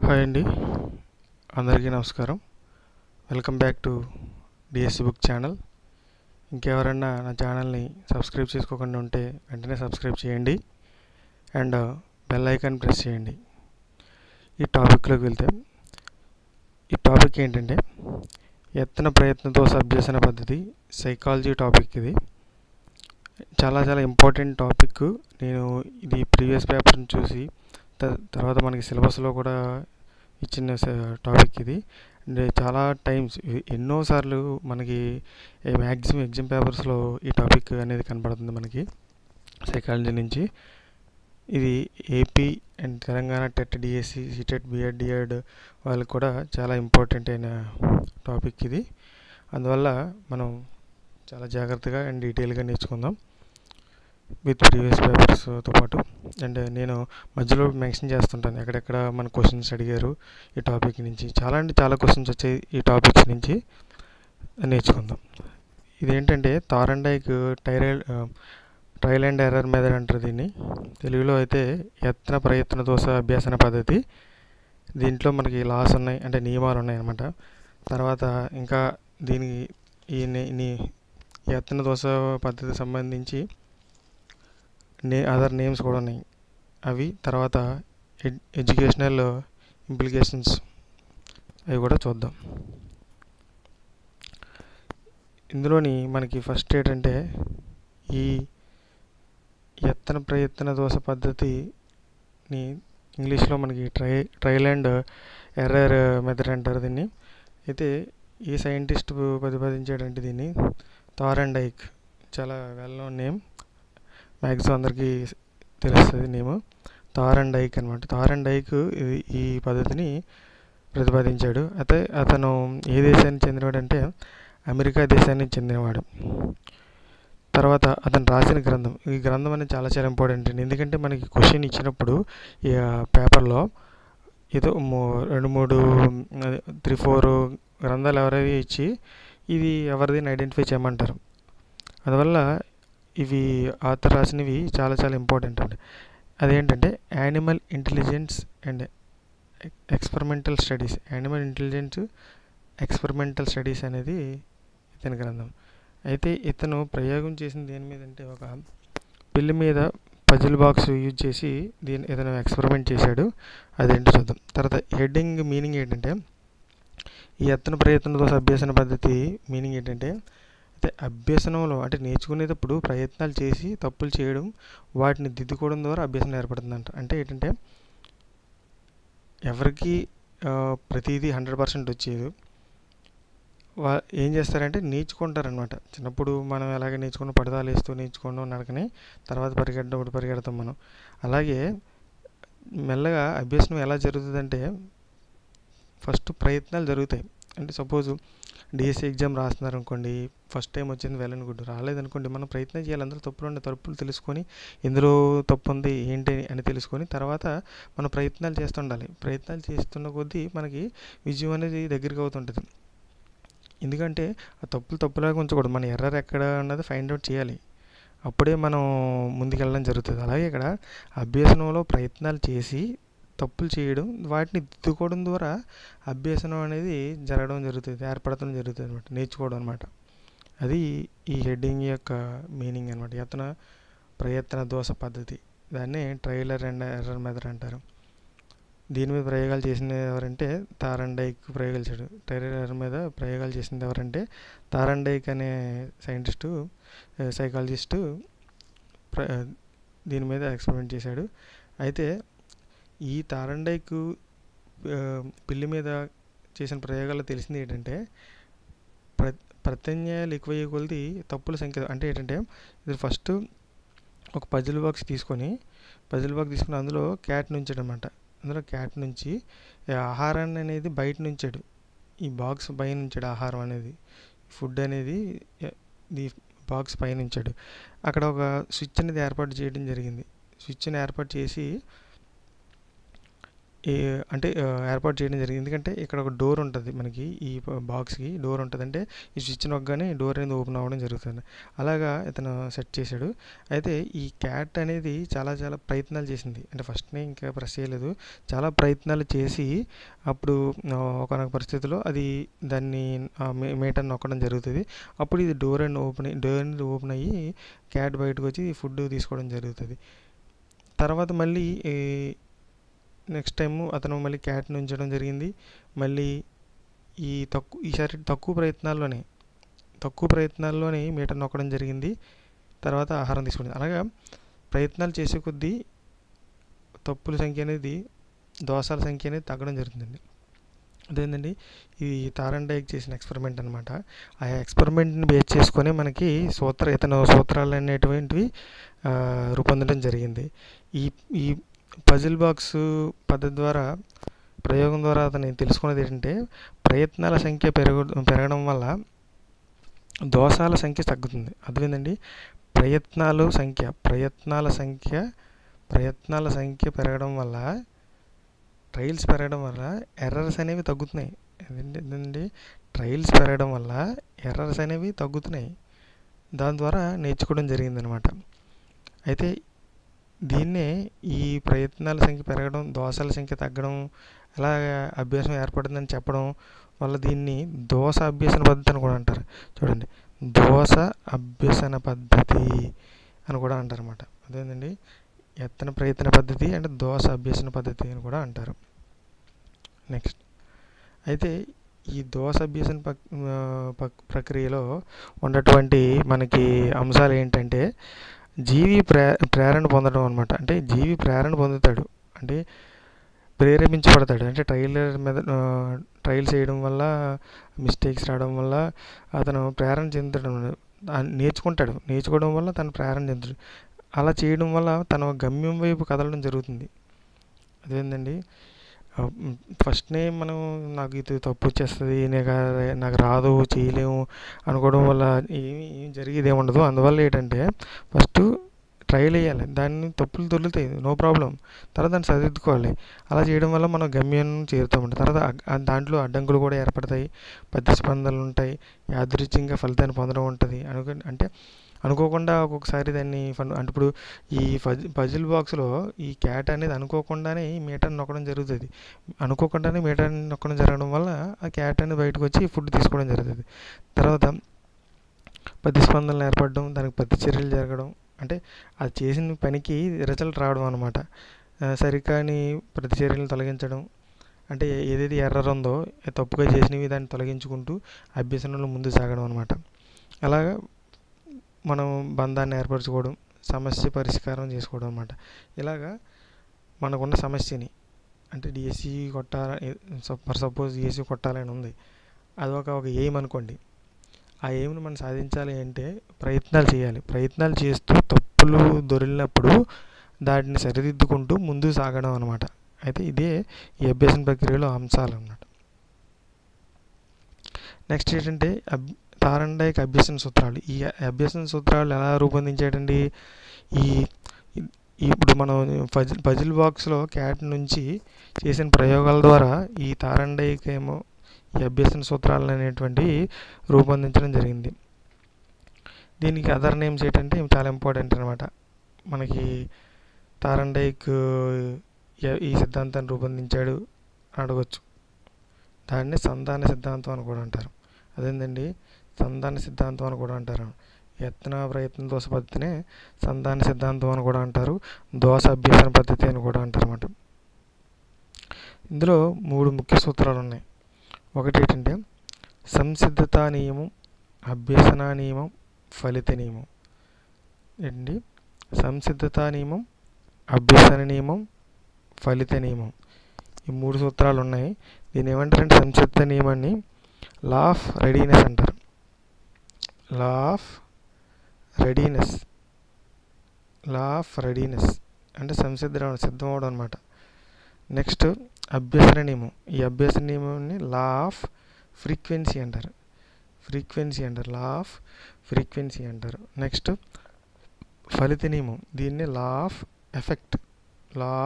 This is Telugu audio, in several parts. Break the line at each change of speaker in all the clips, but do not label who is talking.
హాయ్ అండి అందరికీ నమస్కారం welcome back to DSC book channel ఇంకెవరన్నా నా ఛానల్ని సబ్స్క్రైబ్ చేసుకోకుండా ఉంటే వెంటనే సబ్స్క్రైబ్ చేయండి అండ్ బెల్ ఐకాన్ ప్రెస్ చేయండి ఈ టాపిక్లోకి వెళ్తే ఈ టాపిక్ ఏంటంటే ఎత్తన ప్రయత్నంతో అభ్యసన పద్ధతి సైకాలజీ టాపిక్ ఇది చాలా చాలా ఇంపార్టెంట్ టాపిక్ నేను ఇది ప్రీవియస్ పేపర్ని చూసి త- తర్వాత మనకి సిలబస్లో కూడా ఇచ్చిన టాపిక్ ఇది అండ్ చాలా టైమ్స్ ఎన్నోసార్లు మనకి మ్యాక్సిమం ఎగ్జామ్ పేపర్స్లో ఈ టాపిక్ అనేది కనపడుతుంది మనకి సైకాలజీ నుంచి ఇది AP and Telangana TET DSC CTET BEd DEd వాళ్ళకి కూడా చాలా ఇంపార్టెంట్ అయిన టాపిక్ ఇది అందువల్ల మనం చాలా జాగ్రత్తగా అండ్ డీటెయిల్గా నేర్చుకుందాం విత్ ప్రీవియస్ పేపర్స్తో పాటు అండ్ నేను మధ్యలో మెన్షన్ చేస్తుంటాను ఎక్కడెక్కడ మన క్వశ్చన్స్ అడిగారు ఈ టాపిక్ నుంచి చాలా అంటే చాలా క్వశ్చన్స్ వచ్చాయి ఈ టాపిక్స్ నుంచి నేర్చుకుందాం ఇదేంటంటే తార్ అండ్ డైక్ టైరైల్ ట్రయల్ అండ్ ఎర్రర్ మెథడ్ అంటారు దీన్ని తెలుగులో అయితే యత్న ప్రయత్న దోశ అభ్యాసన పద్ధతి దీంట్లో మనకి లాస్ ఉన్నాయి అంటే నియమాలు ఉన్నాయి అన్నమాట తర్వాత ఇంకా దీనికి ఈ నే- నీ యత్న దోశ పద్ధతి సంబంధించి నే అదర్ నేమ్స్ కూడా ఉన్నాయి అవి తర్వాత ఎడ్ ఎడ్యుకేషనల్ ఇంప్లికేషన్స్ అవి కూడా చూద్దాం ఇందులోని మనకి ఫస్ట్ ఏంటంటే ఈ ఎత్తన ప్రయత్న దోశ పద్ధతిని ఇంగ్లీష్లో మనకి try trial and error method అంటారు దీన్ని అయితే ఈ సైంటిస్ట్ ప్రతిపాదించాడంటే దీన్ని థార్ అండ్ ఐక్ చాలా వెల్ నోన్ నేమ్ మ్యాక్సిమం అందరికీ తెలుస్తుంది నేమ్ థార్ అండ్ ఐక్ అనమాట థార్ అండ్ ఐక్ ఇది ఈ పద్ధతిని ప్రతిపాదించాడు అయితే అతను ఏ దేశానికి చెందినవాడు అంటే అమెరికా దేశానికి చెందినవాడు తర్వాత అతను రాసిన గ్రంథం ఈ గ్రంథం అనేది చాలా చాలా ఇంపార్టెంట్ అండి ఎందుకంటే మనకి క్వశ్చన్ ఇచ్చినప్పుడు ఈ పేపర్లో ఏదో మూ- రెండు మూడు త్రీ ఫోర్ గ్రంథాలు ఎవరైనా ఇచ్చి ఇది ఎవరిది ఐడెంటిఫై చేయమంటారు అందువల్ల ఇవి ఆథర్ రాసినవి చాలా చాలా ఇంపార్టెంట్ అండి అదేంటంటే animal intelligence and experimental studies animal intelligence experimental studies అనేది ఇతని గ్రంథం అయితే ఇతను ప్రయోగం చేసింది దేని మీద అంటే ఒక పిల్లి మీద పజిల్ బాక్స్ యూజ్ చేసి దీని ఇతను ఎక్స్పెరిమెంట్ చేశాడు అదేంటో చూద్దాం తర్వాత హెడ్డింగ్ మీనింగ్ ఏంటంటే ఈ ఎత్తన ప్రయత్నంతో అభ్యసన పద్ధతి మీనింగ్ ఏంటంటే అయితే అభ్యసనంలో అంటే నేర్చుకునేటప్పుడు ప్రయత్నాలు చేసి తప్పులు చేయడం వాటిని దిద్దుకోవడం ద్వారా అభ్యసనం ఏర్పడుతుందంట అంటే ఏంటంటే ఎవరికి ఆ, ప్రతిదీ హండ్రెడ్ పర్సెంట్ వచ్చేది వా ఏం చేస్తారంటే నేర్చుకుంటారనమాట చిన్నప్పుడు మనం ఎలాగ నేర్చుకున్న పడదాలు వేస్తూ నేర్చుకోవడం నడకని తర్వాత పరిగెట్టడం ఒకటి పరిగెడతాం మనం అలాగే మెల్లగా అభ్యసనం ఎలా జరుగుతుందంటే ఫస్ట్ ప్రయత్నాలు జరుగుతాయి అంటే సపోజ్ డిఎస్సి ఎగ్జామ్ రాస్తున్నారు అనుకోండి ఫస్ట్ టైం వచ్చింది వెళ్ళని గుడ్ రాలేదనుకోండి మనం ప్రయత్నం చేయాలి అందులో తప్పులు ఉండే తప్పులు తెలుసుకొని ఎందులో తప్పు ఉంది ఏంటి అని తెలుసుకొని తర్వాత మనం ప్రయత్నాలు చేస్తుండాలి ప్రయత్నాలు చేస్తున్న కొద్దీ మనకి విజయం అనేది దగ్గరికి అవుతుంటుంది ఎందుకంటే ఆ తప్పులు తప్పులాగా ఉంచకూడదు మన ఎర్రర్ ఎక్కడ అన్నది ఫైండ్ అవుట్ చేయాలి అప్పుడే మనం ముందుకెళ్ళడం జరుగుతుంది అలాగే ఇక్కడ అభ్యసనంలో ప్రయత్నాలు చేసి తప్పులు చేయడం వాటిని దిద్దుకోవడం ద్వారా అభ్యసనం అనేది జరగడం జరుగుతుంది ఏర్పడటం జరుగుతుంది అనమాట నేర్చుకోవడం అనమాట అది ఈ హెడ్డింగ్ యొక్క మీనింగ్ అనమాట యత్న ప్రయత్న దోష పద్ధతి దాన్ని ట్రైలర్ అండ్ ఎర్రర్ మెథడ్ అంటారు దీని మీద ప్రయోగాలు చేసింది ఎవరంటే తారండైక్ ప్రయోగాలు చేయడు టైలర్ ఎర్రర్ మీద ప్రయోగాలు చేసింది ఎవరంటే తారండైక్ అనే సైంటిస్టు సైకాలజిస్టు ప్ర దీని మీద ఎక్స్పెరిమెంట్ చేశాడు అయితే ఈ తారండైక్ ఆ, పిల్లి మీద చేసిన ప్రయోగాల్లో తెలిసింది ఏంటంటే ప్ర ప్రత్యామ్నాయాలు ఎక్కువయ్యే కొలది తప్పుల సంఖ్య అంటే ఏంటంటే ఇది ఫస్ట్ ఒక పజిల్ బాక్స్ తీసుకొని పజిల్ బాక్స్ తీసుకుని అందులో క్యాట్ నుంచాడు అనమాట అందులో క్యాట్ నుంచి ఈ ఆహారాన్ని అనేది బయట నుంచాడు ఈ బాక్స్ పైన ఉంచాడు ఆహారం అనేది ఫుడ్ అనేది ఎ- ఈ బాక్స్ పైన ఉంచాడు అక్కడ ఒక స్విచ్ అనేది ఏర్పాటు చేయడం జరిగింది స్విచ్ని ఏర్పాటు చేసి ఈ అంటే ఆ, ఏర్పాటు చేయడం జరిగింది ఎందుకంటే ఇక్కడ ఒక డోర్ ఉంటుంది మనకి ఈ బాక్స్కి డోర్ ఉంటుంది అంటే ఈ స్విచ్ నొక్కగానే డోర్ అనేది ఓపెన్ అవ్వడం జరుగుతుంది అలాగా ఇతను సెట్ చేశాడు అయితే ఈ క్యాట్ అనేది చాలా చాలా ప్రయత్నాలు చేసింది అంటే ఫస్ట్నే ఇంకా ప్రెస్ చేయలేదు చాలా ప్రయత్నాలు చేసి అప్పుడు ఆ, ఒకనొక పరిస్థితిలో అది దాన్ని మీటర్ నొక్కడం జరుగుతుంది అప్పుడు ఇది డోర్ అండ్ ఓపెన్ డోర్ అనేది ఓపెన్ అయ్యి క్యాట్ బయటకు వచ్చి ఫుడ్ తీసుకోవడం జరుగుతుంది తర్వాత మళ్ళీ ఈ నెక్స్ట్ టైం అతను మళ్ళీ క్యాట్ని ఉంచడం జరిగింది మళ్ళీ ఈ తక్కువ ఈసారి తక్కువ ప్రయత్నాల్లోనే తక్కువ ప్రయత్నాల్లోనే మీటర్ నొక్కడం జరిగింది తర్వాత ఆహారం తీసుకోవడం అలాగా ప్రయత్నాలు చేసే కొద్దీ తప్పుల సంఖ్య అనేది దోషాల సంఖ్య అనేది తగ్గడం జరుగుతుందండి అదేంటండి ఇది తారండైక్ చేసిన ఎక్స్పెరిమెంట్ అనమాట ఆ ఎక్స్పెరిమెంట్ని బేస్ చేసుకొని మనకి సూత్ర ఇతను సూత్రాలు అనేటువంటివి ఆ, రూపొందడం జరిగింది ఈ ఈ పజిల్ బాక్స్ పద్ధతి ద్వారా ప్రయోగం ద్వారా అతను తెలుసుకున్నది ఏంటంటే ప్రయత్నాల సంఖ్య పెరుగు పెరగడం వల్ల దోషాల సంఖ్య తగ్గుతుంది అర్థమైందండి ప్రయత్నాలు సంఖ్య ప్రయత్నాల సంఖ్య ప్రయత్నాల సంఖ్య పెరగడం వల్ల ట్రయల్స్ పెరగడం వల్ల ఎర్రర్స్ అనేవి తగ్గుతున్నాయి ఏంటంటే ట్రయల్స్ పెరగడం వల్ల ఎర్రర్స్ అనేవి తగ్గుతున్నాయి దాని ద్వారా నేర్చుకోవడం జరిగిందనమాట అయితే దీన్నే ఈ ప్రయత్నాల సంఖ్య పెరగడం దోషాల సంఖ్య తగ్గడం అలా అభ్యాసం ఏర్పడిందని చెప్పడం వల్ల దీన్ని దోష అభ్యసన పద్ధతి అని కూడా అంటారు చూడండి దోష అభ్యసన పద్ధతి అని కూడా అంటారు అనమాట అదేంటండి ఎత్తన ప్రయత్న పద్ధతి అంటే దోష అభ్యసన పద్ధతి అని కూడా అంటారు నెక్స్ట్ అయితే ఈ దోష అభ్యసన పక్ ఆ, పక్ ప్రక్రియలో ఉన్నటువంటి మనకి అంశాలు ఏంటంటే జీవి ప్రే ప్రేరణ పొందడం అనమాట అంటే జీవి ప్రేరణ పొందుతాడు అంటే ప్రేరేపించబడతాడు అంటే ట్రైలర్ మీద ట్రయల్స్ చేయడం వల్ల మిస్టేక్స్ రావడం వల్ల అతను ప్రేరణ చెందడం ఆ నేర్చుకుంటాడు నేర్చుకోవడం వల్ల తను ప్రేరణ చెందుతాడు అలా చేయడం వల్ల తన గమ్యం వైపు కదలడం జరుగుతుంది అదేంటండి ఫస్ట్నే మనం నాకు ఇది తప్పు వచ్చేస్తుంది నాకు నాకు రాదు చేయలేము అనుకోవడం వల్ల ఏమి ఏం జరిగేది ఏమి ఉండదు అందువల్ల ఏంటంటే ఫస్ట్ ట్రయల్ వేయాలి దాన్ని తప్పులు దొరుకుతాయి నో ప్రాబ్లం తర్వాత దాన్ని సరిదిద్దుకోవాలి అలా చేయడం వల్ల మనం గమ్యం చేరుతామంట తర్వాత అగ్- ఆ దాంట్లో అడ్డంకులు కూడా ఏర్పడతాయి ప్రతిస్పందనలు ఉంటాయి యాదృచ్ఛికంగా ఫలితాన్ని పొందడం ఉంటుంది అనుకో అంటే అనుకోకుండా ఒక్కొక్కసారి దాన్ని ఫన్ అంటే ఇప్పుడు ఈ పజ్ పజిల్ బాక్స్లో ఈ క్యాట్ అనేది అనుకోకుండానే ఈ మీటర్ నొక్కడం జరుగుతుంది అనుకోకుండానే మీటర్ నొక్కడం జరగడం వల్ల ఆ క్యాట్ అనేది బయటకు వచ్చి ఫుడ్ తీసుకోవడం జరుగుతుంది తర్వాత ప్రతిస్పందనలు ఏర్పడడం దానికి ప్రతిచర్యలు జరగడం అంటే అది చేసిన పనికి రిజల్ట్ రావడం అనమాట సరికాని ప్రతిచర్యలను తొలగించడం అంటే ఏదైతే ఎర్రర్ ఉందో ఏ తప్పుగా చేసినవి దాన్ని తొలగించుకుంటూ అభ్యసనంలో ముందు సాగడం అనమాట అలాగా మనం బంధాన్ని ఏర్పరచుకోవడం సమస్య పరిష్కారం చేసుకోవడం అనమాట ఇలాగా మనకున్న సమస్యని అంటే డిఎస్సి కొట్టాలని ఫర్ సపోజ్ డిఎస్సి కొట్టాలని ఉంది అదొక ఒక ఎయిమ్ అనుకోండి ఆ ఎయిమ్ని మనం సాధించాలి అంటే ప్రయత్నాలు చేయాలి ప్రయత్నాలు చేస్తూ తప్పులు దొరికినప్పుడు దాటిని సరిదిద్దుకుంటూ ముందుకు సాగడం అనమాట అయితే ఇదే ఈ అభ్యసన ప్రక్రియలో అంశాలు అన్నమాట నెక్స్ట్ ఏంటంటే అబ్ తారండైక్ అభ్యసన సూత్రాలు ఈ అభ్యసన సూత్రాలు ఎలా రూపొందించాడండి ఈ ఈ- ఇప్పుడు మనం పజిల్ పజిల్ బాక్స్లో క్యాట్ నుంచి చేసిన ప్రయోగాల ద్వారా ఈ తారండైక్ ఏమో ఈ అభ్యసన సూత్రాలు అనేటువంటివి రూపొందించడం జరిగింది దీనికి అదర్ నేమ్స్ ఏంటంటే ఇవి చాలా ఇంపార్టెంట్ అనమాట మనకి తారండైక్ ఎ- ఈ సిద్ధాంతాన్ని రూపొందించాడు అని అడగచ్చు దాన్ని సంధాన సిద్ధాంతం అని కూడా అంటారు అదేంటండి సంధాన సిద్ధాంతం అని కూడా అంటారు యత్న ప్రయత్న దోష పద్ధతినే సంధాన సిద్ధాంతం అని కూడా అంటారు దోష అభ్యసన పద్ధతి అని కూడా అంటారు అన్నమాట ఇందులో మూడు ముఖ్య సూత్రాలు ఉన్నాయి ఒకటి ఏంటంటే సంసిద్ధత నియమం అభ్యసన నియమం ఫలిత నియమం ఏంటండి సంసిద్ధత నియమం అభ్యసన నియమం ఫలిత నియమం ఈ మూడు సూత్రాలు ఉన్నాయి దీన్ని ఏమంటారంటే సంసిద్ధ నియమాన్ని లా ఆఫ్ రెడీనెస్ అంటారు law of readiness law of readiness అంటే సంసిద్ధం సిద్ధం అవడం అనమాట నెక్స్ట్ అభ్యసన నియమం ఈ అభ్యసన నియమాన్ని లా ఆఫ్ ఫ్రీక్వెన్సీ అంటారు ఫ్రీక్వెన్సీ అంటారు లా ఆఫ్ ఫ్రీక్వెన్సీ అంటారు నెక్స్ట్ ఫలిత నియమం దీన్ని law of effect law of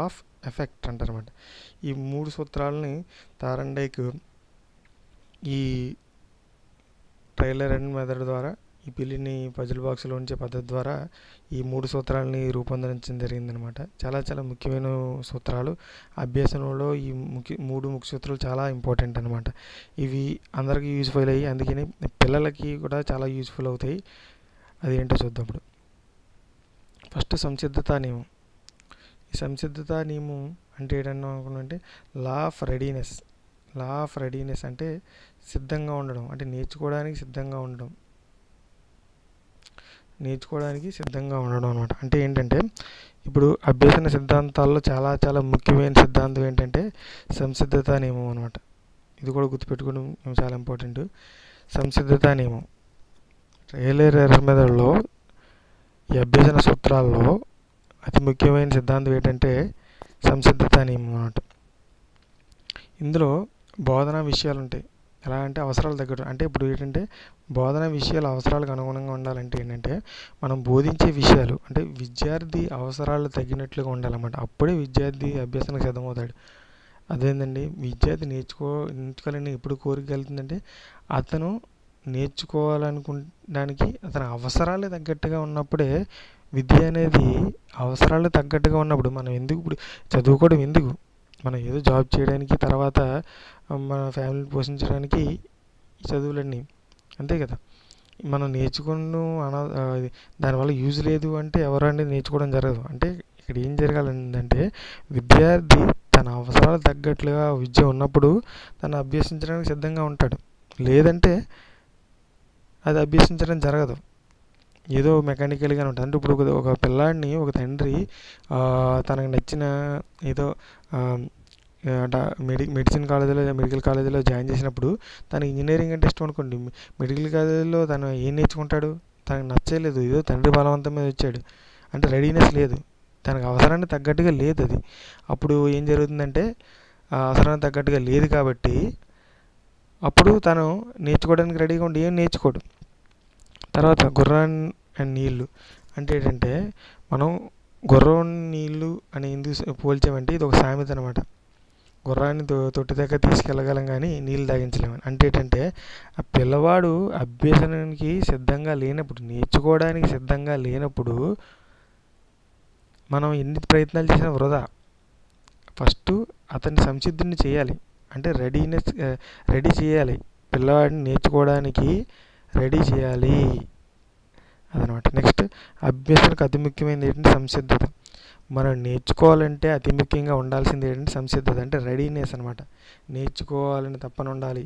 effect అంటారన్నమాట ఈ మూడు సూత్రాలని తారండైక్ ఈ ట్రైలర్ అండ్ మెథడ్ ద్వారా ఈ పిల్లిని పజిల్ బాక్స్లో ఉంచే పద్ధతి ద్వారా ఈ మూడు సూత్రాలని రూపొందించడం జరిగిందనమాట చాలా చాలా ముఖ్యమైన సూత్రాలు అభ్యసనంలో ఈ ముఖ్య మూడు ముఖ్య సూత్రాలు చాలా ఇంపార్టెంట్ అనమాట ఇవి అందరికీ యూజ్ఫుల్ అయ్యి అందుకని పిల్లలకి కూడా చాలా యూజ్ఫుల్ అవుతాయి అది ఏంటో చూద్దాం ఇప్పుడు ఫస్ట్ సంసిద్ధత నియమం ఈ సంసిద్ధత నియమం అంటే ఏంటన్నా అనుకుంటే law of readiness law of readiness అంటే సిద్ధంగా ఉండడం అంటే నేర్చుకోవడానికి సిద్ధంగా ఉండడం నేర్చుకోవడానికి సిద్ధంగా ఉండడం అనమాట అంటే ఏంటంటే ఇప్పుడు అభ్యసన సిద్ధాంతాల్లో చాలా చాలా ముఖ్యమైన సిద్ధాంతం ఏంటంటే సంసిద్ధత నియమం అనమాట ఇది కూడా గుర్తుపెట్టుకోవడం చాలా ఇంపార్టెంట్ సంసిద్ధత నియమం రైలర్ ఎర్ర మెదడులో ఈ అభ్యసన సూత్రాల్లో అతి ముఖ్యమైన సిద్ధాంతం ఏంటంటే సంసిద్ధత నియమం అనమాట ఇందులో బోధనా విషయాలు ఉంటాయి ఎలా అంటే అవసరాలు తగ్గట్టు అంటే ఇప్పుడు ఏంటంటే బోధన విషయాలు అవసరాలకు అనుగుణంగా ఉండాలంటే ఏంటంటే మనం బోధించే విషయాలు అంటే విద్యార్థి అవసరాలు తగ్గినట్లుగా ఉండాలన్నమాట అప్పుడే విద్యార్థి అభ్యసనకు సిద్ధమవుతాడు అదేంటండి విద్యార్థి నేర్చుకో నేర్చుకోవాలని ఎప్పుడు కోరిక కలుగుతుందంటే అతను నేర్చుకోవాలనుకోవడానికి అతని అవసరాలు తగ్గట్టుగా ఉన్నప్పుడే విద్య అనేది అవసరాలు తగ్గట్టుగా ఉన్నప్పుడు మనం ఎందుకు ఇప్పుడు చదువుకోవడం ఎందుకు మనం ఏదో జాబ్ చేయడానికి తర్వాత మన ఫ్యామిలీని పోషించడానికి ఈ చదువులన్నీ అంతే కదా మనం నేర్చుకున్న అన దానివల్ల యూజ్ లేదు అంటే ఎవరండి నేర్చుకోవడం జరగదు అంటే ఇక్కడ ఏం జరగాలంటే విద్యార్థి తన అవసరాలు తగ్గట్లుగా విద్య ఉన్నప్పుడు తను అభ్యసించడానికి సిద్ధంగా ఉంటాడు లేదంటే అది అభ్యసించడం జరగదు ఏదో మెకానికల్గా ఉంటుంది అంటే ఇప్పుడు ఒక పిల్లాడిని ఒక తండ్రి తనకు నచ్చిన ఏదో మెడి మెడిసిన్ కాలేజీలో మెడికల్ కాలేజీలో జాయిన్ చేసినప్పుడు తను ఇంజనీరింగ్ అంటే ఇష్టం అనుకోండి మెడికల్ కాలేజీలో తను ఏం నేర్చుకుంటాడు తనకు నచ్చలేదు ఏదో తండ్రి బలవంతం మీద వచ్చాడు అంటే రెడీనెస్ లేదు తనకు అవసరానికి తగ్గట్టుగా లేదు అది అప్పుడు ఏం జరుగుతుందంటే అవసరానికి తగ్గట్టుగా లేదు కాబట్టి అప్పుడు తను నేర్చుకోవడానికి రెడీగా ఉండి ఏం నేర్చుకోడు తర్వాత గుర్రాన్ అండ్ నీళ్ళు అంటే ఏంటంటే మనం గుర్రం నీళ్ళు అని ఎందుకు పోల్చామంటే ఇది ఒక సామెత అనమాట గుర్రాన్ని తొట్టి దగ్గర తీసుకెళ్ళగలం కానీ నీళ్ళు తాగించలేమని అంటే ఏంటంటే ఆ పిల్లవాడు అభ్యసనానికి సిద్ధంగా లేనప్పుడు నేర్చుకోవడానికి సిద్ధంగా లేనప్పుడు మనం ఎన్ని ప్రయత్నాలు చేసినా వృధా ఫస్ట్ అతన్ని సంసిద్ధుని చేయాలి అంటే రెడీనెస్ రెడీ చేయాలి పిల్లవాడిని నేర్చుకోవడానికి రెడీ చేయాలి అదనమాట నెక్స్ట్ అభ్యసనకు అతి ముఖ్యమైనది ఏంటంటే సంసిద్ధత మనం నేర్చుకోవాలంటే అతి ముఖ్యంగా ఉండాల్సింది ఏంటంటే సంసిద్ధత అంటే రెడీనెస్ అనమాట నేర్చుకోవాలని తప్పన ఉండాలి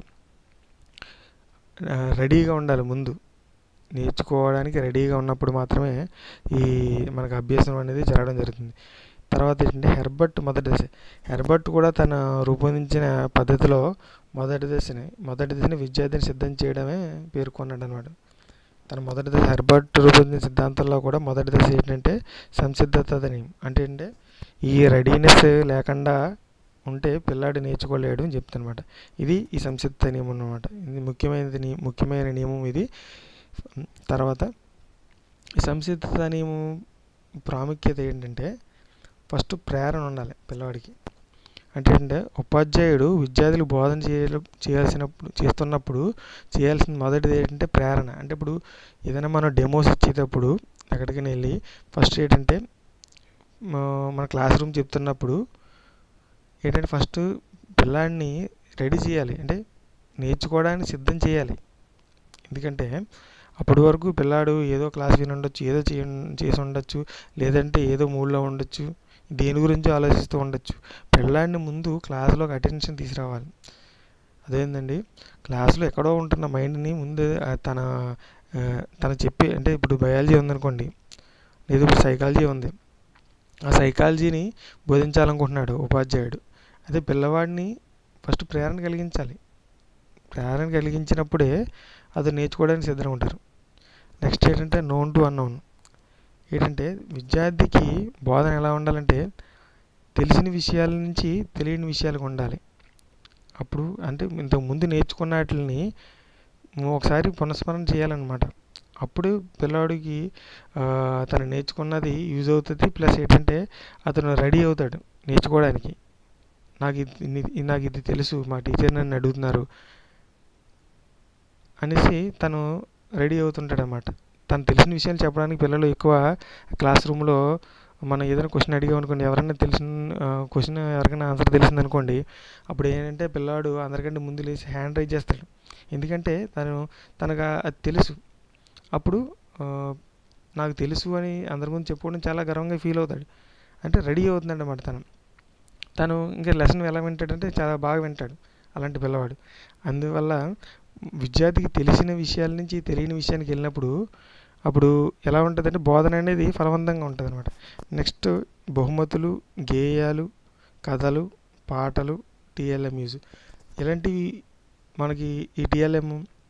రెడీగా ఉండాలి ముందు నేర్చుకోవడానికి రెడీగా ఉన్నప్పుడు మాత్రమే ఈ మనకు అభ్యాసం అనేది జరగడం జరుగుతుంది తర్వాత ఏంటంటే హెర్బర్ట్ మొదటి దశ హెర్బర్ట్ కూడా తన రూపొందించిన పద్ధతిలో మొదటి దశని మొదటి దశని విద్యార్థిని సిద్ధం చేయడమే పేర్కొన్నాడు అనమాట తన మొదటి దశ హెర్బర్ట్ రూపొందించిన సిద్ధాంతంలో కూడా మొదటి దశ ఏంటంటే సంసిద్ధతని అంటే అంటే ఈ రెడీనెస్ లేకుండా ఉంటే పిల్లాడు నేర్చుకోలేడు అని చెప్తానమాట ఇది ఈ సంసిద్ధత నియమం అనమాట ఇది ముఖ్యమైనది ముఖ్యమైన నియమం ఇది తర్వాత ఈ సంసిద్ధత నియమం ప్రాముఖ్యత ఏంటంటే ఫస్ట్ ప్రేరణ ఉండాలి పిల్లవాడికి అంటే అంటే ఉపాధ్యాయుడు విద్యార్థులకు బోధన చేయ చేయాల్సినప్పుడు చేస్తున్నప్పుడు చేయాల్సిన మొదటిది ఏంటంటే ప్రేరణ అంటే ఇప్పుడు ఏదైనా మనం డెమోస్ ఇచ్చేటప్పుడు ఎక్కడికి వెళ్ళి ఫస్ట్ ఏంటంటే మన క్లాస్ రూమ్ చెప్తున్నప్పుడు ఏంటంటే ఫస్ట్ పిల్లాడిని రెడీ చేయాలి అంటే నేర్చుకోవడానికి సిద్ధం చేయాలి ఎందుకంటే అప్పటి వరకు పిల్లాడు ఏదో క్లాస్ విని ఉండొచ్చు ఏదో చేసి ఉండొచ్చు లేదంటే ఏదో మూడ్లో ఉండొచ్చు దేని గురించి ఆలోచిస్తూ ఉండొచ్చు పిల్లాడిని ముందు క్లాస్లోకి అటెన్షన్ తీసుకురావాలి అదేంటండి క్లాస్లో ఎక్కడో ఉంటున్న మైండ్ని ముందు తన తన చెప్పి అంటే ఇప్పుడు బయాలజీ ఉందనుకోండి లేదు ఇప్పుడు సైకాలజీ ఉంది ఆ సైకాలజీని బోధించాలనుకుంటున్నాడు ఉపాధ్యాయుడు అదే పిల్లవాడిని ఫస్ట్ ప్రేరణ కలిగించాలి ప్రేరణ కలిగించినప్పుడే అది నేర్చుకోవడానికి సిద్ధంగా ఉంటారు నెక్స్ట్ ఏంటంటే నోన్ టు అన్నోన్ ఏంటంటే విద్యార్థికి బోధన ఎలా ఉండాలంటే తెలిసిన విషయాల నుంచి తెలియని విషయాలకు ఉండాలి అప్పుడు అంటే ఇంతకు ముందు నేర్చుకున్న వాటిని ఒకసారి పునఃస్మరణ చేయాలన్నమాట అప్పుడు పిల్లాడికి తను నేర్చుకున్నది యూజ్ అవుతుంది ప్లస్ ఏంటంటే అతను రెడీ అవుతాడు నేర్చుకోవడానికి నాకు ఇది నాకు ఇది తెలుసు మా టీచర్ నన్ను అడుగుతున్నారు అనేసి తను రెడీ అవుతుంటాడు అనమాట తను తెలిసిన విషయాలు చెప్పడానికి పిల్లలు ఎక్కువ క్లాస్ రూమ్లో మనం ఏదైనా క్వశ్చన్ అడిగామనుకోండి ఎవరైనా తెలిసిన క్వశ్చన్ ఎవరికైనా ఆన్సర్ తెలిసిందనుకోండి అప్పుడు ఏంటంటే పిల్లాడు అందరికంటే ముందు లేచి హ్యాండ్ రైజ్ చేస్తాడు ఎందుకంటే తను తనకు అది తెలుసు అప్పుడు నాకు తెలుసు అని అందరి ముందు చెప్పుకోవడం చాలా గర్వంగా ఫీల్ అవుతాడు అంటే రెడీ అవుతుంది అన్నమాట తను తను ఇంకా లెసన్ ఎలా వింటాడంటే చాలా బాగా వింటాడు అలాంటి పిల్లవాడు అందువల్ల విద్యార్థికి తెలిసిన విషయాల నుంచి తెలియని విషయానికి వెళ్ళినప్పుడు అప్పుడు ఎలా ఉంటుందంటే బోధన అనేది ఫలవంతంగా ఉంటుంది అనమాట నెక్స్ట్ బహుమతులు గేయాలు కథలు పాటలు టీఎల్ఎం యూజ్ ఇలాంటివి మనకి ఈ టీఎల్ఎం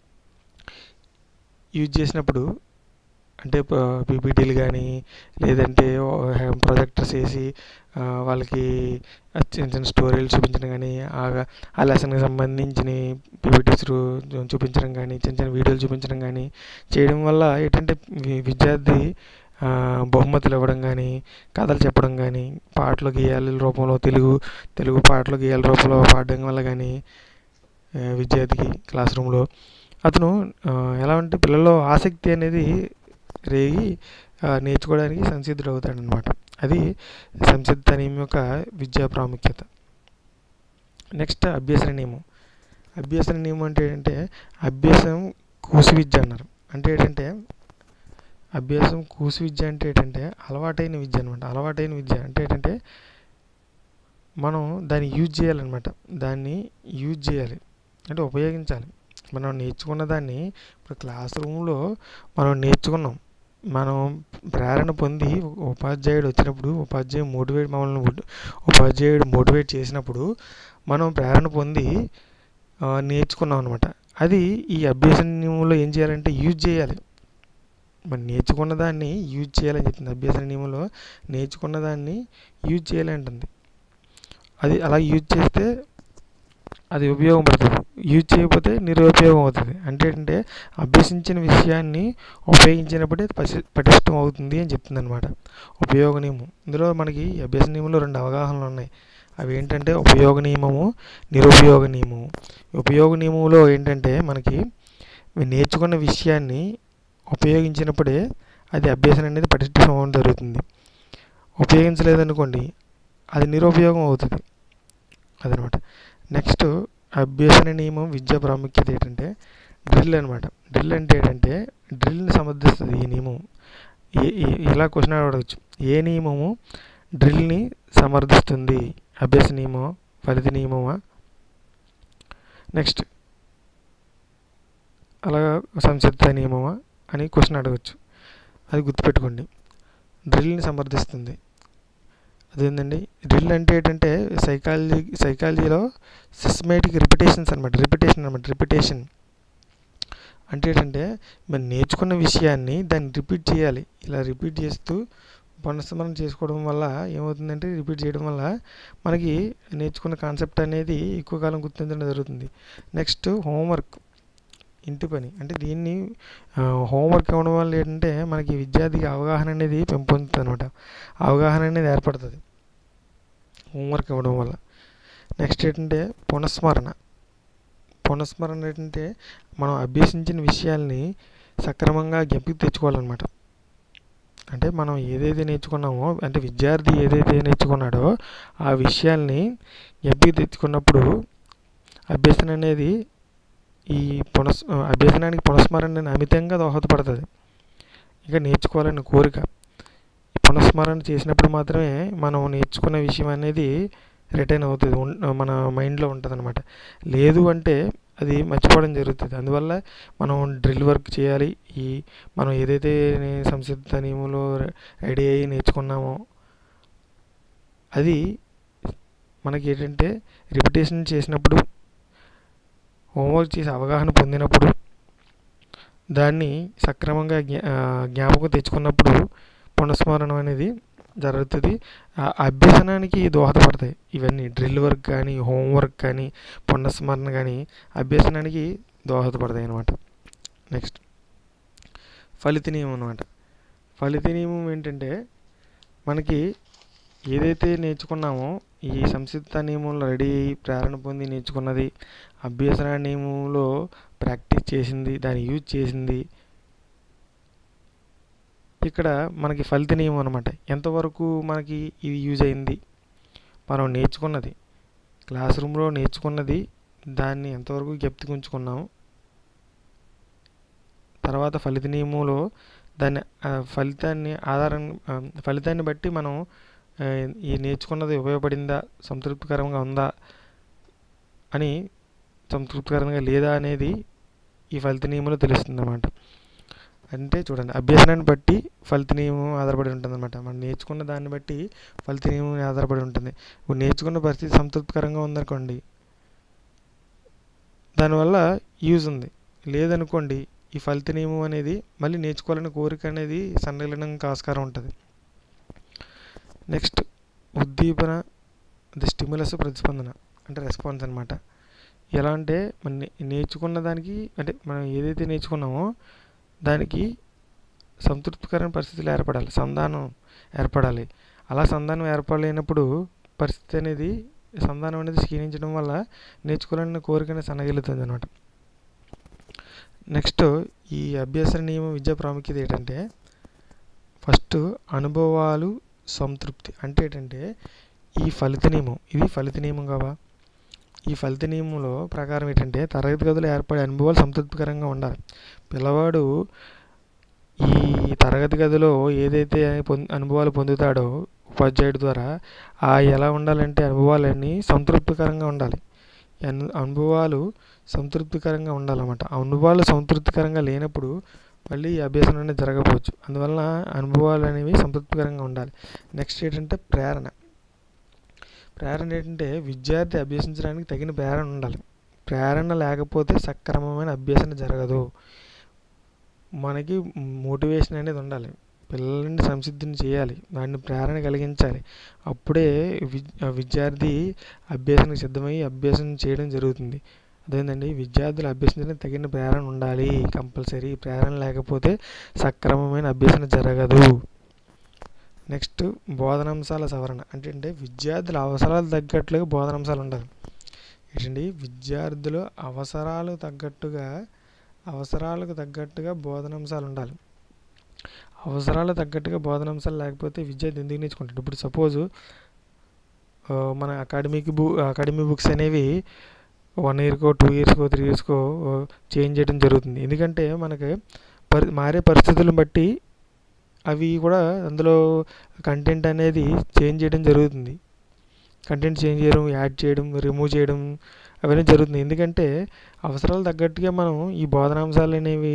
యూజ్ చేసినప్పుడు అంటే పీపీటీలు కానీ లేదంటే ప్రొజెక్టర్స్ వేసి వాళ్ళకి చిన్న చిన్న స్టోరీలు చూపించడం కానీ ఆ లెసన్కి సంబంధించిన పీపీటీస్ చూపించడం కానీ చిన్న చిన్న వీడియోలు చూపించడం కానీ చేయడం వల్ల ఏంటంటే విద్యార్థి బహుమతులు ఇవ్వడం కానీ కథలు చెప్పడం కానీ పాటలు గేయాల రూపంలో తెలుగు తెలుగు పాటలు గేయాల రూపంలో పాడడం వల్ల కానీ విద్యార్థికి క్లాస్ రూమ్లో అతను ఎలా అంటే పిల్లల్లో ఆసక్తి అనేది రేగి నేర్చుకోవడానికి సంసిద్ధుడు అవుతాడనమాట అది సంసిద్ధ నియమం యొక్క విద్యా ప్రాముఖ్యత నెక్స్ట్ అభ్యసన నియమం అభ్యసన నియమం అంటే ఏంటంటే అభ్యాసం కూసు విద్య అన్నారు అంటే ఏంటంటే అభ్యాసం కూసు విద్య అంటే ఏంటంటే అలవాటైన విద్య అనమాట అలవాటైన విద్య అంటే ఏంటంటే మనం దాన్ని యూజ్ చేయాలన్నమాట దాన్ని యూజ్ చేయాలి అంటే ఉపయోగించాలి మనం నేర్చుకున్న దాన్ని ఇప్పుడు క్లాస్ రూమ్లో మనం నేర్చుకున్నాం మనం ప్రేరణ పొంది ఉపాధ్యాయుడు వచ్చినప్పుడు ఉపాధ్యాయుడు మోటివేట్ మమ్మల్ని ఉపాధ్యాయుడు మోటివేట్ చేసినప్పుడు మనం ప్రేరణ పొంది నేర్చుకున్నాం అనమాట అది ఈ అభ్యసనంలో ఏం చేయాలంటే యూజ్ చేయాలి మనం నేర్చుకున్న దాన్ని యూజ్ చేయాలని చెప్తుంది అభ్యసన నియమంలో నేర్చుకున్న దాన్ని యూజ్ చేయాలి అంటుంది అది అలా యూజ్ చేస్తే అది ఉపయోగపడుతుంది యూజ్ చేయకపోతే నిరుపయోగం అవుతుంది అంటే ఏంటంటే అభ్యసించిన విషయాన్ని ఉపయోగించినప్పుడే పసి పటిష్టం అవుతుంది అని చెప్తుంది అనమాట ఉపయోగ నియమం ఇందులో మనకి అభ్యాస నియమంలో రెండు అవగాహనలు ఉన్నాయి అవి ఏంటంటే ఉపయోగ నియమము నిరుపయోగ నియమము ఉపయోగ నియమంలో ఏంటంటే మనకి నేర్చుకున్న విషయాన్ని ఉపయోగించినప్పుడే అది అభ్యాసం అనేది పటిష్టం అవ్వడం జరుగుతుంది ఉపయోగించలేదనుకోండి అది నిరుపయోగం అవుతుంది అదనమాట నెక్స్ట్ అభ్యసన నియమం విద్యా ప్రాముఖ్యత ఏంటంటే డ్రిల్ అనమాట డ్రిల్ అంటే ఏంటంటే డ్రిల్ని సమర్థిస్తుంది ఈ నియమం ఇలా క్వశ్చన్ అడగచ్చు ఏ నియమము డ్రిల్ని సమర్థిస్తుంది అభ్యాస నియమం ఫలిత నియమమా నెక్స్ట్ అలా సంసిద్ధ నియమమా అని క్వశ్చన్ అడగచ్చు అది గుర్తుపెట్టుకోండి డ్రిల్ని సమర్థిస్తుంది అదేంటండి డ్రిల్ అంటే ఏంటంటే సైకాలజీ సైకాలజీలో సిస్టమేటిక్ రిపిటేషన్స్ అనమాట రిపిటేషన్ అనమాట రిపిటేషన్ అంటే ఏంటంటే మనం నేర్చుకున్న విషయాన్ని దాన్ని రిపీట్ చేయాలి ఇలా రిపీట్ చేస్తూ పునఃస్మరణ చేసుకోవడం వల్ల ఏమవుతుందంటే రిపీట్ చేయడం వల్ల మనకి నేర్చుకున్న కాన్సెప్ట్ అనేది ఎక్కువ కాలం గుర్తించడం జరుగుతుంది నెక్స్ట్ హోంవర్క్ ఇంటి పని అంటే దీన్ని హోంవర్క్ ఇవ్వడం వల్ల ఏంటంటే మనకి విద్యార్థికి అవగాహన అనేది పెంపొందుతుంది అనమాట అవగాహన అనేది ఏర్పడుతుంది హోంవర్క్ ఇవ్వడం వల్ల నెక్స్ట్ ఏంటంటే పునఃస్మరణ పునఃస్మరణ ఏంటంటే మనం అభ్యసించిన విషయాల్ని సక్రమంగా జ్ఞప్తికి తెచ్చుకోవాలన్నమాట అంటే మనం ఏదైతే నేర్చుకున్నామో అంటే విద్యార్థి ఏదైతే నేర్చుకున్నాడో ఆ విషయాల్ని జ్ఞప్తికి తెచ్చుకున్నప్పుడు అభ్యసన అనేది ఈ పునః అభ్యసనానికి పునఃస్మరణ అమితంగా దోహదపడుతుంది ఇక నేర్చుకోవాలనే కోరిక పునఃస్మరణ చేసినప్పుడు మాత్రమే మనం నేర్చుకున్న విషయం అనేది రిటైన్ అవుతుంది మన మైండ్లో ఉంటుంది అనమాట లేదు అంటే అది మర్చిపోవడం జరుగుతుంది అందువల్ల మనం డ్రిల్ వర్క్ చేయాలి ఈ మనం ఏదైతే సంసిద్ధ నియమంలో రెడీ అయ్యి నేర్చుకున్నామో అది మనకి ఏంటంటే రిపిటేషన్ చేసినప్పుడు హోంవర్క్ చేసి అవగాహన పొందినప్పుడు దాన్ని సక్రమంగా జ్ఞాపకం తెచ్చుకున్నప్పుడు పునఃస్మరణం అనేది జరుగుతుంది అభ్యసనానికి దోహదపడతాయి ఇవన్నీ డ్రిల్ వర్క్ కానీ హోంవర్క్ కానీ పునఃస్మరణ కానీ అభ్యసనానికి దోహదపడతాయి అనమాట నెక్స్ట్ ఫలిత నియమం అనమాట ఫలిత నియమం ఏంటంటే మనకి ఏదైతే నేర్చుకున్నామో ఈ సంసిద్ధత నియమంలో రెడీ అయ్యి ప్రేరణ పొంది నేర్చుకున్నది అభ్యసన నియమంలో ప్రాక్టీస్ చేసింది దాన్ని యూజ్ చేసింది ఇక్కడ మనకి ఫలిత నియమం అనమాట ఎంతవరకు మనకి ఇది యూజ్ అయింది మనం నేర్చుకున్నది క్లాస్ రూమ్లో నేర్చుకున్నది దాన్ని ఎంతవరకు జ్ఞప్తికి ఉంచుకున్నాము తర్వాత ఫలిత నియమంలో దాన్ని ఆ, ఫలితాన్ని ఆధారం ఆ, ఫలితాన్ని బట్టి మనం ఆ, ఈ నేర్చుకున్నది ఉపయోగపడిందా సంతృప్తికరంగా ఉందా అని సంతృప్తికరంగా లేదా అనేది ఈ ఫలిత నియమంలో తెలుస్తుంది అన్నమాట అంటే చూడండి అభ్యసనాన్ని బట్టి ఫలిత నియమం ఆధారపడి ఉంటుంది అనమాట మనం నేర్చుకున్న దాన్ని బట్టి ఫలిత నియమం ఆధారపడి ఉంటుంది ఇప్పుడు నేర్చుకున్న పరిస్థితి సంతృప్తికరంగా ఉందనుకోండి దానివల్ల యూజ్ ఉంది లేదనుకోండి ఈ ఫలిత నియమం అనేది మళ్ళీ నేర్చుకోవాలనే కోరిక అనేది సన్నగిలడానికి ఆస్కారం ఉంటుంది నెక్స్ట్ ఉద్దీపన ది స్టిమ్యులస్ ప్రతిస్పందన అంటే రెస్పాన్స్ అనమాట ఎలా అంటే మన నే- నేర్చుకున్న దానికి అంటే మనం ఏదైతే నేర్చుకున్నామో దానికి సంతృప్తికరమైన పరిస్థితులు ఏర్పడాలి సంధానం ఏర్పడాలి అలా సంధానం ఏర్పడలేనప్పుడు పరిస్థితి అనేది సంధానం అనేది క్షీణించడం వల్ల నేర్చుకోవాలన్న కోరిక అనేది సన్నగిలుతుంది అనమాట నెక్స్ట్ ఈ అభ్యాస నియమ విద్యా ప్రాముఖ్యత ఏంటంటే ఫస్ట్ అనుభవాలు సంతృప్తి అంటే ఏంటంటే ఈ ఫలిత నియమం ఇది ఫలిత నియమం కావా ఈ ఫలిత నియమంలో ప్రకారం ఏంటంటే తరగతి గదులు ఏర్పడే అనుభవాలు సంతృప్తికరంగా ఉండాలి పిల్లవాడు ఈ తరగతి గదిలో ఏదైతే పొంది అనుభవాలు పొందుతాడో ఉపాధ్యాయుడి ద్వారా ఆ ఎలా ఉండాలంటే అనుభవాలన్నీ సంతృప్తికరంగా ఉండాలి ఈ అను అనుభవాలు సంతృప్తికరంగా ఉండాలన్నమాట ఆ అనుభవాలు సంతృప్తికరంగా లేనప్పుడు మళ్ళీ ఈ అభ్యాసం అనేది జరగకపోవచ్చు అందువలన అనుభవాలు అనేవి సంతృప్తికరంగా ఉండాలి నెక్స్ట్ ఏంటంటే ప్రేరణ ప్రేరణ ఏంటంటే విద్యార్థి అభ్యసించడానికి తగిన ప్రేరణ ఉండాలి ప్రేరణ లేకపోతే సక్రమమైన అభ్యసన జరగదు మనకి మోటివేషన్ అనేది ఉండాలి పిల్లల్ని సంసిద్ధిని చేయాలి వాడిని ప్రేరణ కలిగించాలి అప్పుడే వి- ఆ విద్యార్థి అభ్యాసానికి సిద్ధమై అభ్యాసం చేయడం జరుగుతుంది అదేంటండి విద్యార్థులు అభ్యసించడానికి తగిన ప్రేరణ ఉండాలి కంపల్సరీ ప్రేరణ లేకపోతే సక్రమమైన అభ్యసన జరగదు నెక్స్ట్ బోధనాంశాల సవరణ అంటే అంటే విద్యార్థుల అవసరాలు తగ్గట్లుగా బోధనాంశాలు ఉండాలి ఏంటండి విద్యార్థుల అవసరాలు తగ్గట్టుగా అవసరాలకు తగ్గట్టుగా బోధనాంశాలు ఉండాలి అవసరాలు తగ్గట్టుగా బోధనాంశాలు లేకపోతే విద్యార్థి ఎందుకు నేర్చుకుంటాడు ఇప్పుడు సపోజు మన అకాడమిక్ బు అకాడమీ బుక్స్ అనేవి వన్ ఇయర్కో టూ ఇయర్స్కో త్రీ ఇయర్స్కో చేంజ్ చేయడం జరుగుతుంది ఎందుకంటే మనకి పరి మారే పరిస్థితులను బట్టి అవి కూడా అందులో కంటెంట్ అనేది చేంజ్ చేయడం జరుగుతుంది కంటెంట్ చేంజ్ చేయడం యాడ్ చేయడం రిమూవ్ చేయడం అవన్నీ జరుగుతుంది ఎందుకంటే అవసరాలు తగ్గట్టుగా మనం ఈ బోధనాంశాలు అనేవి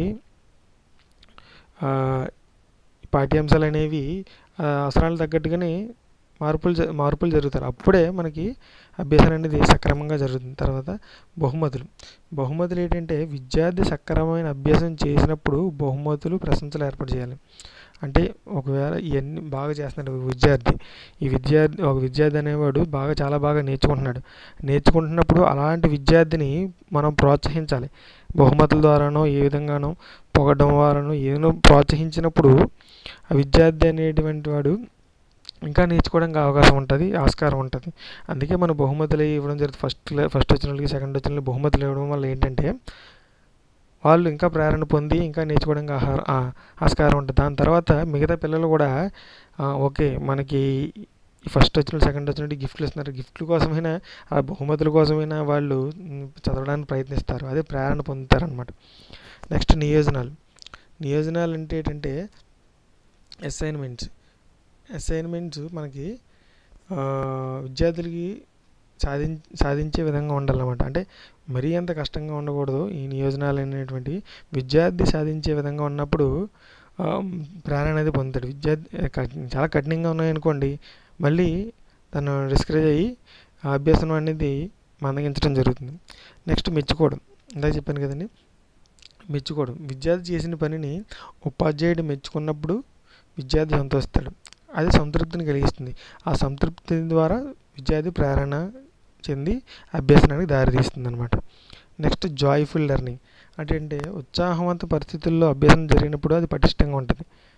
ఆ, పాఠ్యాంశాలు అనేవి ఆ, అవసరాలు తగ్గట్టుగానే మార్పులు జ- మార్పులు జరుగుతాయి అప్పుడే మనకి అభ్యాసం అనేది సక్రమంగా జరుగుతుంది తర్వాత బహుమతులు బహుమతులు ఏంటంటే విద్యార్థి సక్రమమైన అభ్యాసం చేసినప్పుడు బహుమతులు ప్రశంసలు ఏర్పాటు చేయాలి అంటే ఒకవేళ ఇవన్నీ బాగా చేస్తున్నాడు ఒక విద్యార్థి ఈ విద్యార్థి ఒక విద్యార్థి అనేవాడు బాగా చాలా బాగా నేర్చుకుంటున్నాడు నేర్చుకుంటున్నప్పుడు అలాంటి విద్యార్థిని మనం ప్రోత్సహించాలి బహుమతుల ద్వారానో ఏ విధంగానో పొగడం ద్వారానో ఏదో ప్రోత్సహించినప్పుడు ఆ విద్యార్థి అనేటువంటి వాడు ఇంకా నేర్చుకోవడానికి అవకాశం ఉంటుంది ఆస్కారం ఉంటుంది అందుకే మనం బహుమతులు ఇవ్వడం జరుగుతుంది ఫస్ట్ ఫస్ట్ వచ్చిన వాళ్ళకి సెకండ్ వచ్చిన వాళ్ళకి బహుమతులు ఇవ్వడం వల్ల ఏంటంటే వాళ్ళు ఇంకా ప్రేరణ పొంది ఇంకా నేర్చుకోవడానికి ఆహార ఆ- ఆస్కారం ఉంటుంది దాని తర్వాత మిగతా పిల్లలు కూడా ఆ, ఓకే మనకి ఫస్ట్ వచ్చిన సెకండ్ వచ్చినట్టు గిఫ్ట్లు ఇస్తున్నారు గిఫ్ట్ల కోసమైనా ఆ బహుమతుల కోసమైనా వాళ్ళు మ్, చదవడానికి ప్రయత్నిస్తారు అదే ప్రేరణ పొందుతారనమాట నెక్స్ట్ నియోజనాలు నియోజనాలు అంటే ఏంటంటే అసైన్మెంట్స్ అసైన్మెంట్స్ మనకి ఆ, విద్యార్థులకి సాధిం సాధించే విధంగా ఉండాలన్నమాట అంటే మరీ అంత కష్టంగా ఉండకూడదు ఈ నియోజనాలు అనేటువంటి విద్యార్థి సాధించే విధంగా ఉన్నప్పుడు ఆ, ప్రేరణ అనేది పొందుతాడు విద్యార్థి క- చాలా కఠినంగా ఉన్నాయనుకోండి మళ్ళీ తను డిస్కరేజ్ అయ్యి ఆ అభ్యాసం అనేది మందగించడం జరుగుతుంది నెక్స్ట్ మెచ్చుకోవడం ఇందాక చెప్పాను కదండి మెచ్చుకోవడం విద్యార్థి చేసిన పనిని ఉపాధ్యాయుడు మెచ్చుకున్నప్పుడు విద్యార్థి సంతోషిస్తాడు అది సంతృప్తిని కలిగిస్తుంది ఆ సంతృప్తి ద్వారా విద్యార్థి ప్రేరణ చెంది అభ్యసనానికి దారితీస్తుంది అనమాట నెక్స్ట్ జాయ్ఫుల్ లెర్నింగ్ అంటే అంటే ఉత్సాహవంత పరిస్థితుల్లో అభ్యాసం జరిగినప్పుడు అది పటిష్టంగా ఉంటుంది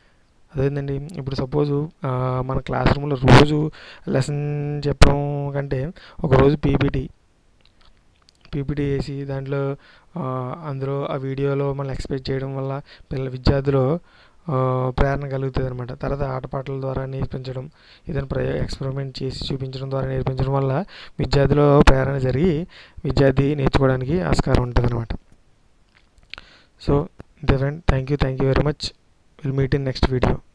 అదేంటండి ఇప్పుడు సపోజు మన క్లాస్ రూమ్లో రోజు లెసన్ చెప్పడం కంటే ఒకరోజు పీపీటీ పీపీటీ వేసి దాంట్లో అందులో ఆ వీడియోలో మనం ఎక్స్పెక్ట్ చేయడం వల్ల పిల్లల విద్యార్థులు ప్రేరణ కలుగుతుంది అనమాట తర్వాత ఆటపాటల ద్వారా నేర్పించడం ఏదైనా ప్రయో ఎక్స్పెరిమెంట్ చేసి చూపించడం ద్వారా నేర్పించడం వల్ల విద్యార్థిలో ప్రేరణ జరిగి విద్యార్థి నేర్చుకోవడానికి ఆస్కారం ఉంటుంది అనమాట so friend thank you thank you very much will meet in next video